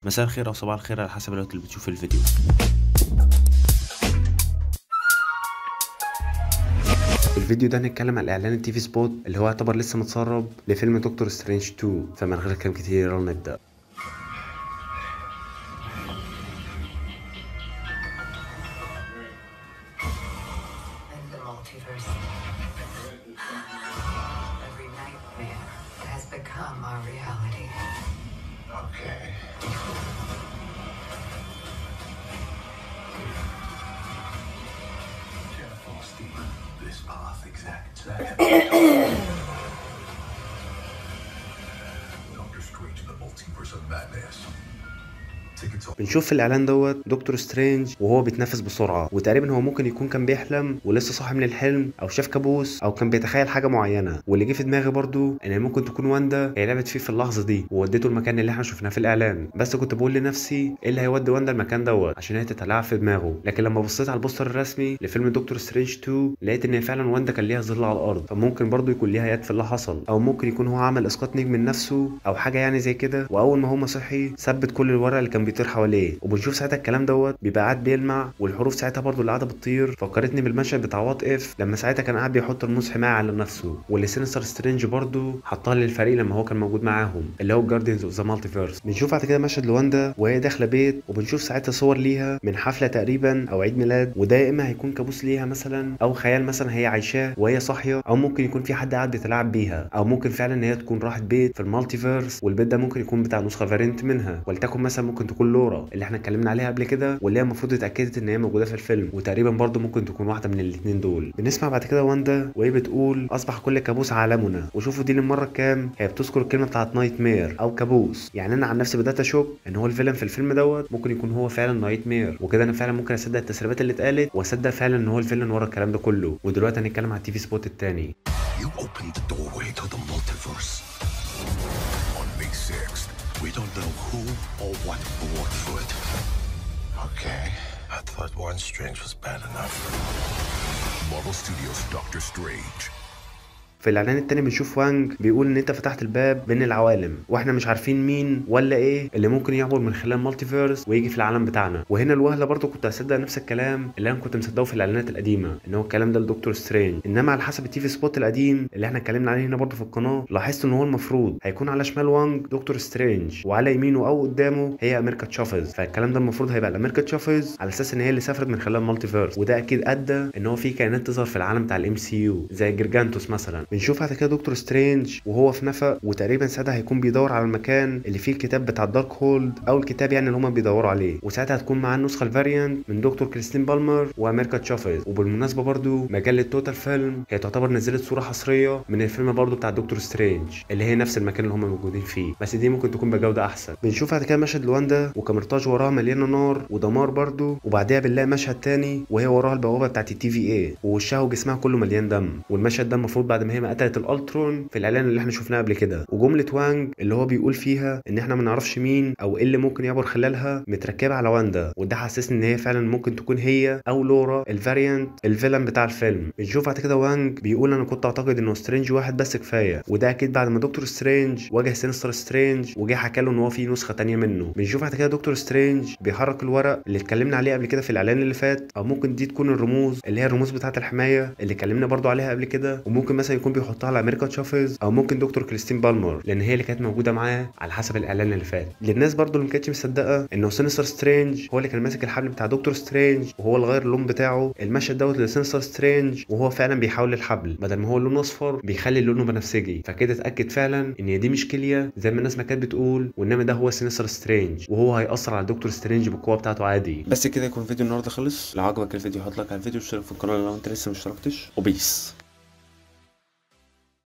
مساء الخير او صباح الخير على حسب الوقت اللي بتشوف الفيديو الفيديو ده هنتكلم على اعلان التي في سبوت اللي هو يعتبر لسه متسرب لفيلم دكتور سترينج 2 فمن غير كلام كتير يلا نبدا in the multiverse. Every nightmare has become our reality. Okay. Careful, Steve. This path exacts that. Doctor Strange in the Multiverse of Madness. Tickets are بنشوف في الاعلان دوت دكتور سترينج وهو بيتنفس بسرعه وتقريبا هو ممكن يكون كان بيحلم ولسه صاحي من الحلم او شاف كابوس او كان بيتخيل حاجه معينه واللي جه في دماغي برضو ان ممكن تكون واندا هي لعبت فيه في اللحظه دي وودته المكان اللي احنا شفناه في الاعلان بس كنت بقول لنفسي ايه اللي هيودي واندا المكان دوت عشان هي تتلاعب في دماغه لكن لما بصيت على البوستر الرسمي لفيلم دكتور سترينج 2 لقيت ان فعلا واندا كان ليها ظل على الارض فممكن برضو يكون ليها يد في اللي حصل او ممكن يكون هو عمل اسقاط نجم من نفسه او حاجه يعني زي كده واول ما هو صحي ثبت كل الورق اللي كان بيطير حواليه وبنشوف ساعتها الكلام دوت بيبقى قاعد بيلمع والحروف ساعتها برضو اللي قاعده بتطير فكرتني بالمشهد بتاع وات اف لما ساعتها كان قاعد بيحط رموز حمايه على نفسه واللي سينستر سترينج برضو حطها للفريق لما هو كان موجود معاهم اللي هو جارديانز اوف ذا مالتيفيرس بنشوف بعد كده مشهد لواندا وهي داخله بيت وبنشوف ساعتها صور ليها من حفله تقريبا او عيد ميلاد وده يا اما هيكون كابوس ليها مثلا او خيال مثلا هي عايشاه وهي صاحيه او ممكن يكون في حد قاعد بيتلاعب بيها او ممكن فعلا ان هي تكون راحت بيت في المالتيفيرس والبيت ده ممكن يكون بتاع نسخه فارينت منها ولتكن مثلا ممكن تكون لورا اللي احنا اتكلمنا عليها قبل كده واللي هي المفروض اتاكدت ان هي موجوده في الفيلم وتقريبا برضو ممكن تكون واحده من الاثنين دول بنسمع بعد كده واندا وهي بتقول اصبح كل كابوس عالمنا وشوفوا دي المره الكام هي بتذكر الكلمه بتاعت نايت مير او كابوس يعني انا عن نفسي بدات اشك ان هو الفيلم في الفيلم دوت ممكن يكون هو فعلا نايت مير وكده انا فعلا ممكن اصدق التسريبات اللي اتقالت واصدق فعلا ان هو الفيلم ورا الكلام ده كله ودلوقتي هنتكلم على التي في سبوت التاني You opened the doorway to the multiverse. On May 6th, we don't know who or what will walk through it. Okay. I thought one strange was bad enough. Marvel Studios Doctor Strange. في الاعلان التاني بنشوف وانج بيقول ان انت فتحت الباب بين العوالم واحنا مش عارفين مين ولا ايه اللي ممكن يعبر من خلال مالتيفيرس ويجي في العالم بتاعنا وهنا الوهله برضو كنت هصدق نفس الكلام اللي انا كنت مصدقه في الاعلانات القديمه ان هو الكلام ده لدكتور سترينج انما على حسب التي في سبوت القديم اللي احنا اتكلمنا عليه هنا برضو في القناه لاحظت ان هو المفروض هيكون على شمال وانج دكتور سترينج وعلى يمينه او قدامه هي امريكا تشافز فالكلام ده المفروض هيبقى لامريكا تشافز على اساس ان هي اللي سافرت من خلال مالتيفيرس وده اكيد ادى ان هو في كائنات تظهر في العالم بتاع الام سي يو زي جرجانتوس مثلا بنشوف بعد كده دكتور سترينج وهو في نفق وتقريبا ساعتها هيكون بيدور على المكان اللي فيه الكتاب بتاع الدارك هولد او الكتاب يعني اللي هما بيدوروا عليه وساعتها هتكون معاه النسخه الفاريانت من دكتور كريستين بالمر وامريكا تشافز وبالمناسبه برضو مجله توتال فيلم هي تعتبر نزلت صوره حصريه من الفيلم برضو بتاع دكتور سترينج اللي هي نفس المكان اللي هما موجودين فيه بس دي ممكن تكون بجوده احسن بنشوف بعد كده مشهد لواندا وكاميرتاج وراها مليانه نار ودمار برضو وبعدها بنلاقي مشهد تاني وهي وراها البوابه بتاعت التي في اي ووشها وجسمها كله مليان دم والمشهد ده المفروض بعد ما هي ما قتلت الالترون في الاعلان اللي احنا شفناه قبل كده وجمله وانج اللي هو بيقول فيها ان احنا ما نعرفش مين او ايه اللي ممكن يعبر خلالها متركبه على واندا وده حسسني ان هي فعلا ممكن تكون هي او لورا الفاريانت الفيلن بتاع الفيلم بنشوف بعد كده وانج بيقول انا كنت اعتقد انه سترينج واحد بس كفايه وده اكيد بعد ما دكتور سترينج واجه سينستر سترينج وجه حكى له ان هو في نسخه تانية منه بنشوف بعد كده دكتور سترينج بيحرك الورق اللي اتكلمنا عليه قبل كده في الاعلان اللي فات او ممكن دي تكون الرموز اللي هي الرموز بتاعه الحمايه اللي اتكلمنا برضو عليها قبل كده وممكن مثلا يكون بيحطها على امريكا تشافز او ممكن دكتور كريستين بالمر لان هي اللي كانت موجوده معاه على حسب الاعلان اللي فات للناس برضو اللي ما كانتش مصدقه انه سينستر سترينج هو اللي كان ماسك الحبل بتاع دكتور سترينج وهو اللي غير اللون بتاعه المشهد دوت لسينستر سترينج وهو فعلا بيحول الحبل بدل ما هو لونه اصفر بيخلي لونه بنفسجي فكده اتاكد فعلا ان دي مش كليه زي ما الناس ما كانت بتقول وانما ده هو سينستر سترينج وهو هيأثر على دكتور سترينج بالقوه بتاعته عادي بس كده يكون فيديو النهارده خلص لو عجبك الفيديو حط لايك على الفيديو واشترك في القناه لو انت لسه ما اشتركتش وبيس